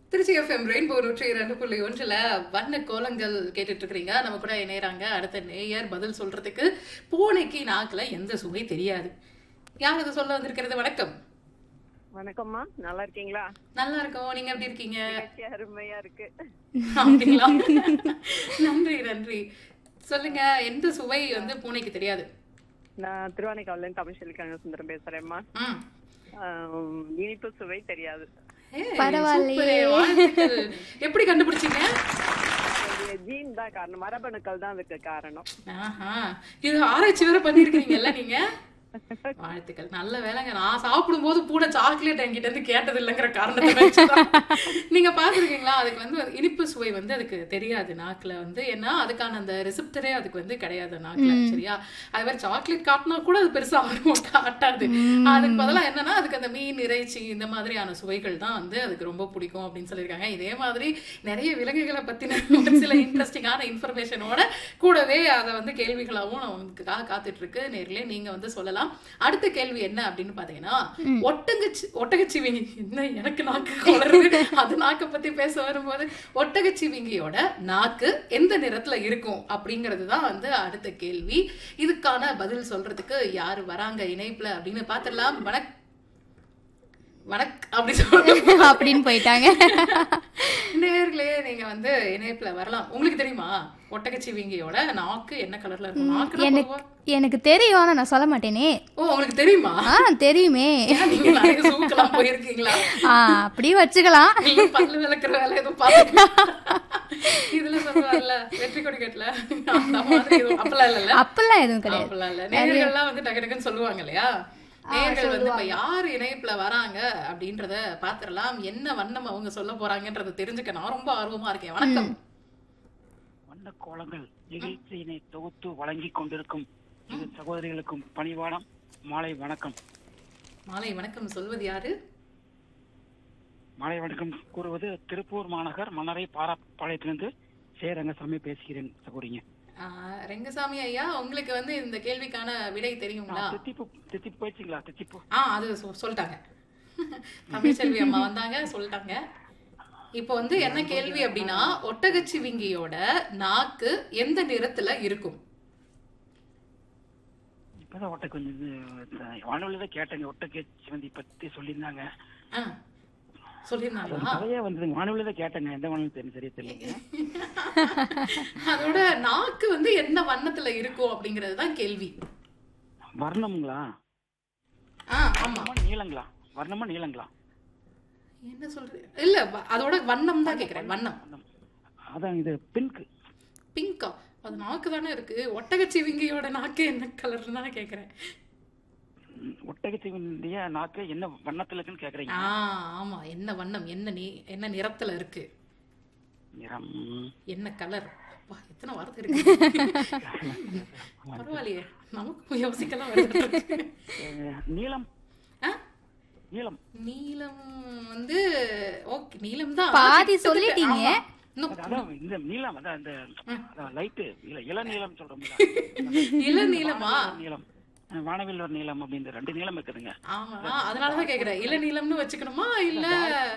Trichy FM rainbow நூற்றி இரண்டு புள்ளி ஒன்றுல வண்ண கோலங்கள் கேட்டுட்டு இருக்கிறீங்க நம்ம கூட இணையறாங்க அடுத்த நேயர் பதில் சொல்றதுக்கு பூனைக்கு நாக்குல எந்த சுவை தெரியாது யார் இது சொல்ல வந்திருக்கிறது வணக்கம் வணக்கம்மா நல்லா இருக்கீங்களா நல்லா இருக்கோம் நீங்க எப்படி இருக்கீங்க நிகழ்ச்சி அருமையா இருக்கு அப்படிங்களா நன்றி நன்றி சொல்லுங்க எந்த சுவை வந்து பூனைக்கு தெரியாது நான் திருவானைக்காவில இருந்து தமிழ்ச்செல்விக்காங்க சுந்தரம் பேசுறேம்மா ம். ஆம், இனிப்பு சுவை தெரியாது ஏய், பரவாயில்லையே. சூப்பரே, வாழ்த்துக்கள். எப்படி கண்டுபிடிச்சீங்க ஜீன் தான் காரணம் மரபணுக்கள் தான் அதுக்கு காரணம் ஆஹா இது ஆராய்ச்சி வேற பண்ணிருக்கீங்கல்ல நீங்க வாழ்த்துக்கள் நல்ல வேலைங்க நான் சாப்பிடும் போது பூனை சாக்லேட் என்கிட்ட இருந்து கேட்டது இல்லைங்கிற காரணத்தை வச்சுதான். நீங்க பாத்துருக்கீங்களா அதுக்கு வந்து இனிப்பு சுவை வந்து அதுக்கு தெரியாது நாக்குல வந்து ஏன்னா அதுக்கான அந்த ரிசிப்டரே அதுக்கு வந்து கிடையாது நாக்குல சரியா அது மாதிரி சாக்லேட் காட்டினா கூட அது பெருசா ஆர்வம் காட்டாது அதுக்கு பதிலா என்னன்னா அதுக்கு அந்த மீன் இறைச்சி இந்த மாதிரியான சுவைகள் தான் வந்து அதுக்கு ரொம்ப பிடிக்கும் அப்படின்னு சொல்லியிருக்காங்க இதே மாதிரி நிறைய விலங்குகளை பத்தின ஒரு சில இன்ட்ரெஸ்டிங்கான இன்ஃபர்மேஷனோட கூடவே அதை வந்து கேள்விகளாகவும் நமக்கு காத்துட்டு இருக்கு நேர்லயே நீங்க வந்து சொல்லலாம் அடுத்த கேள்வி என்ன அப்படின்னு பாத்தீங்கன்னா ஒட்டகச்சி ஒட்டகச்சிவிங்கி என்ன எனக்கு நாக்கு வளருது அது நாக்கை பத்தி பேச வரும்போது ஒட்டகச்சிவிங்கியோட நாக்கு எந்த நிறத்துல இருக்கும் அப்படிங்கிறது தான் வந்து அடுத்த கேள்வி இதுக்கான பதில் சொல்றதுக்கு யாரு வராங்க இணைப்புல அப்படின்னு பாத்திரலாம் வணக் வணக் அப்படி சொல்லுங்க அப்படின்னு போயிட்டாங்க நேர்களே நீங்க வந்து இணைப்புல வரலாம் உங்களுக்கு தெரியுமா ஒட்டகச்சிவிங்கியோட நாக்கு என்ன கலர்ல இருக்கும் நாக்கு எனக்கு எனக்கு தெரியும் ஆனா நான் சொல்ல மாட்டேனே ஓ உங்களுக்கு தெரியுமா ஆ தெரியுமே ஏன் நீங்க நிறைய சூக்கெல்லாம் போயிருக்கீங்களா ஆ அப்படி வச்சுக்கலாம் நீங்க பல்லு விளக்குற வேலை எதுவும் பாத்துக்கீங்களா இதுல சொல்லுவாங்கல்ல வெற்றி கொடி கட்டல அந்த மாதிரி எதுவும் அப்பெல்லாம் இல்லல்ல அப்பெல்லாம் எதுவும் கிடையாது அப்பெல்லாம் இல்ல நேர்கள்லாம் வந்து டக்கு டக்குன்னு சொல்லுவாங்க இல்லையா நேர்கள் வந்து இப்ப யார் இணைப்புல வராங்க அப்படின்றத பாத்திரலாம் என்ன வண்ணம் அவங்க சொல்ல போறாங்கன்றத தெரிஞ்சுக்க நான் ரொம்ப ஆர்வமா இருக்கேன் வணக்கம் வண்ண கோலங்கள் நிகழ்ச்சியினை தொகுத்து வழங்கிக் கொண்டிருக்கும் இரு சகோதரிகளுக்கும் பணிவான மாலை வணக்கம் மாலை வணக்கம் சொல்வது யாரு மாலை வணக்கம் கூறுவது திருப்பூர் மாநகர் மன்னரை பாராப்பாளையத்திலிருந்து சே ரங்கசாமி பேசுகிறேன் சகோதரிங்க ஆஹ் ரெங்கசாமி ஐயா உங்களுக்கு வந்து இந்த கேள்விக்கான விடை தெரியுங்களா தித்திப்பு தித்திப்பு போயிடுச்சிங்களா தித்திப்பு ஆ அது சொ- சொல்லிட்டாங்க தமிழ்செல்வி அம்மா வந்தாங்க சொல்லிட்டாங்க இப்போ வந்து என்ன கேள்வி அப்படின்னா ஒட்டகச்சிவிங்கியோட நாக்கு எந்த நிறத்துல இருக்கும் இப்பதான் ஒட்ட கொஞ்சம் இது, வானொலியில தான் கேட்டேங்க ஒட்டக்க சிவந்தி பத்தி சொல்லியிருந்தாங்க ஆ, சொல்லியிருந்தாங்களா நிறைய வந்தது வானொலியில தான் கேட்டேங்க எந்த வானொலி தெரியும் சரியா தெரியல அதோட நாக்கு வந்து என்ன வண்ணத்துல இருக்கும் அப்படிங்கிறது தான் கேள்வி வர்ணமுங்களா ஆ ஆமா வர்ணமா நீளங்களா வர்ணமா நீளங்களா என்ன சொல்றது இல்ல வ- அதோட வண்ணம் தான் கேக்குறேன் வண்ணம் வர்ணம். அதான் இது பிங்க் பிங்கா அது நாக்கு தானே இருக்கு ஒட்டகச்சிவிங்கியோட நாக்கு என்ன கலர்னு தான் கேக்குறேன் ஒட்டகச்சிவனுடைய நாக்கு என்ன வண்ணத்துல இருக்குன்னு கேக்குறீங்க ஆ ஆமா என்ன வண்ணம் என்ன நீ என்ன நிறத்துல இருக்கு நிறம் என்ன கலர் அப்பா எத்தனை வார்த்தை இருக்கு பரவாயில்லையே நமக்கும் யோசிக்கலாம் வருது அஹ், நீலம் ஆ? நீலம் நீலம் வந்து ஓகே நீலம் தான் பாதி சொல்லிட்டீங்க. இன்னும் அதான் இந்த நீலம் அதான் இந்த அதான் லைட்டு இல்ல இள நீலம் சொல்றோம்ல இள நீலமா நீலம் அஹ், வானவில் ஒரு நீலம் அப்படின்னு ரெண்டு நீளம் இருக்குதுங்க ஆமா அதனாலதான் கேக்குறேன் இள நீலம்னு வச்சுக்கணுமா இல்ல